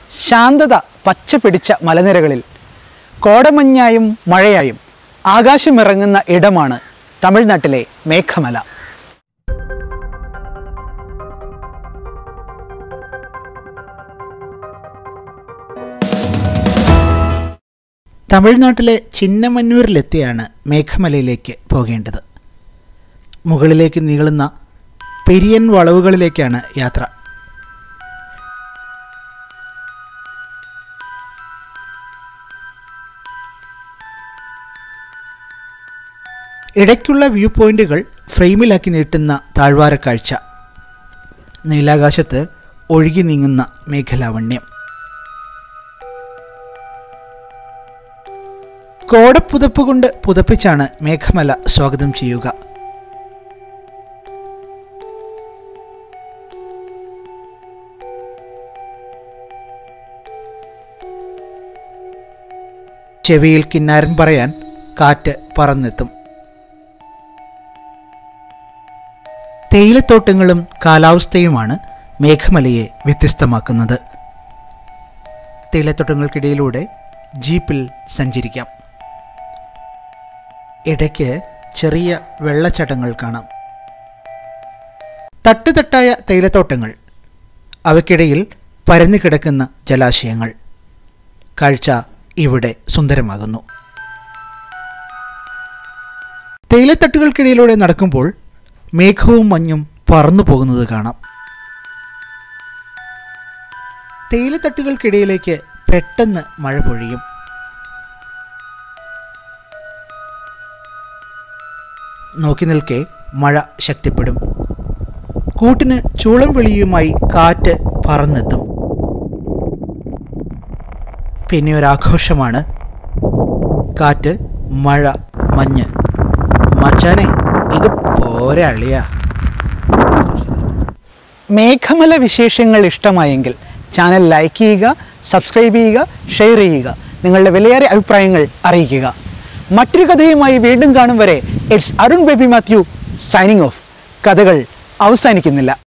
ശാന്തത പച്ച പിടിച്ച മലനിരകളിൽ കോടമഞ്ഞായും മഴയായും ആകാശമിറങ്ങുന്ന ഇടമാണ് തമിഴ്നാട്ടിലെ മേഘമല തമിഴ്നാട്ടിലെ ചിന്നമന്നൂരിലെത്തിയാണ് മേഘമലയിലേക്ക് പോകേണ്ടത് മുകളിലേക്ക് നീളുന്ന പെരിയൻ വളവുകളിലേക്കാണ് യാത്ര ഇടയ്ക്കുള്ള വ്യൂ പോയിന്റുകൾ ഫ്രെയിമിലാക്കി നീട്ടുന്ന താഴ്വാര കാഴ്ച നീലാകാശത്ത് ഒഴുകി നീങ്ങുന്ന മേഘലാവണ്യം കോടപ്പുതപ്പ് കൊണ്ട് പുതപ്പിച്ചാണ് മേഘമല സ്വാഗതം ചെയ്യുക ചെവിയിൽ കിന്നാരൻ പറയാൻ കാറ്റ് പറന്നെത്തും തേയിലത്തോട്ടങ്ങളും കാലാവസ്ഥയുമാണ് മേഘമലയെ വ്യത്യസ്തമാക്കുന്നത് തേയിലത്തോട്ടങ്ങൾക്കിടയിലൂടെ ജീപ്പിൽ സഞ്ചരിക്കാം ഇടയ്ക്ക് ചെറിയ വെള്ളച്ചാട്ടങ്ങൾ കാണാം തട്ടുതട്ടായ തേയിലത്തോട്ടങ്ങൾ അവയ്ക്കിടയിൽ പരന്നു കിടക്കുന്ന ജലാശയങ്ങൾ കാഴ്ച ഇവിടെ സുന്ദരമാകുന്നു തേയിലത്തട്ടുകൾക്കിടയിലൂടെ നടക്കുമ്പോൾ മേഘവും മഞ്ഞും പറന്നു പോകുന്നത് കാണാം തേയിലത്തട്ടുകൾക്കിടയിലേക്ക് പെട്ടെന്ന് മഴ പൊഴിയും നോക്കി നിൽക്കെ മഴ ശക്തിപ്പെടും കൂട്ടിന് ചൂളം വെളിയുമായി കാറ്റ് പറന്നെത്തും പിന്നെ ഒരാഘോഷമാണ് കാറ്റ് മഴ മഞ്ഞ് മച്ചാനെ ഇത് പോരെ അളിയ മേഘമല വിശേഷങ്ങൾ ഇഷ്ടമായെങ്കിൽ ചാനൽ ലൈക്ക് ചെയ്യുക സബ്സ്ക്രൈബ് ചെയ്യുക ഷെയർ ചെയ്യുക നിങ്ങളുടെ വിലയേറിയ അഭിപ്രായങ്ങൾ അറിയിക്കുക മറ്റൊരു കഥയുമായി വീണ്ടും കാണും വരെ it's Arun Baby Mathew signing off കഥകൾ അവസാനിക്കുന്നില്ല